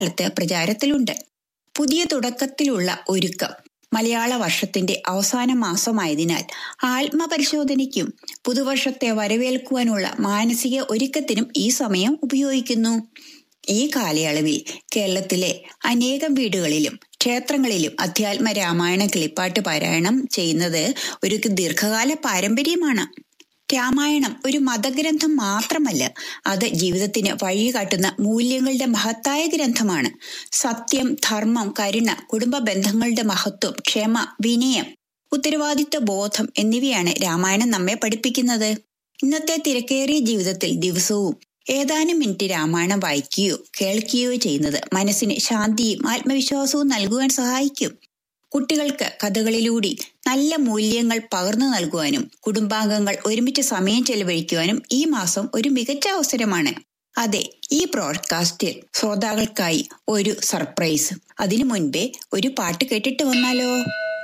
കാലത്ത് പ്രചാരത്തിലുണ്ട് പുതിയ തുടക്കത്തിലുള്ള ഒരുക്കം മലയാള വർഷത്തിന്റെ അവസാന മാസമായതിനാൽ ആത്മപരിശോധനയ്ക്കും പുതുവർഷത്തെ വരവേൽക്കുവാനുള്ള മാനസിക ഒരുക്കത്തിനും ഈ സമയം ഉപയോഗിക്കുന്നു ഈ കാലയളവിൽ കേരളത്തിലെ അനേകം വീടുകളിലും ക്ഷേത്രങ്ങളിലും അധ്യാത്മ രാമായണ കിളിപ്പാട്ട് പാരായണം ചെയ്യുന്നത് ഒരു ദീർഘകാല പാരമ്പര്യമാണ് രാമായണം ഒരു മതഗ്രന്ഥം മാത്രമല്ല അത് ജീവിതത്തിന് വഴികാട്ടുന്ന മൂല്യങ്ങളുടെ മഹത്തായ ഗ്രന്ഥമാണ് സത്യം ധർമ്മം കരുണ കുടുംബ ബന്ധങ്ങളുടെ മഹത്വം ക്ഷമ വിനയം ഉത്തരവാദിത്വ ബോധം എന്നിവയാണ് രാമായണം നമ്മെ പഠിപ്പിക്കുന്നത് ഇന്നത്തെ തിരക്കേറിയ ജീവിതത്തിൽ ദിവസവും ഏതാനും മിനിറ്റ് രാമായണം വായിക്കുകയോ കേൾക്കുകയോ ചെയ്യുന്നത് മനസ്സിന് ശാന്തിയും ആത്മവിശ്വാസവും നൽകുവാൻ സഹായിക്കും കുട്ടികൾക്ക് കഥകളിലൂടെ നല്ല മൂല്യങ്ങൾ പകർന്നു നൽകുവാനും കുടുംബാംഗങ്ങൾ ഒരുമിച്ച് സമയം ചെലവഴിക്കുവാനും ഈ മാസം ഒരു മികച്ച അവസരമാണ് അതെ ഈ ബ്രോഡ്കാസ്റ്റിൽ ശ്രോതാക്കൾക്കായി ഒരു സർപ്രൈസ് അതിനു മുൻപേ ഒരു പാട്ട് കേട്ടിട്ട് വന്നാലോ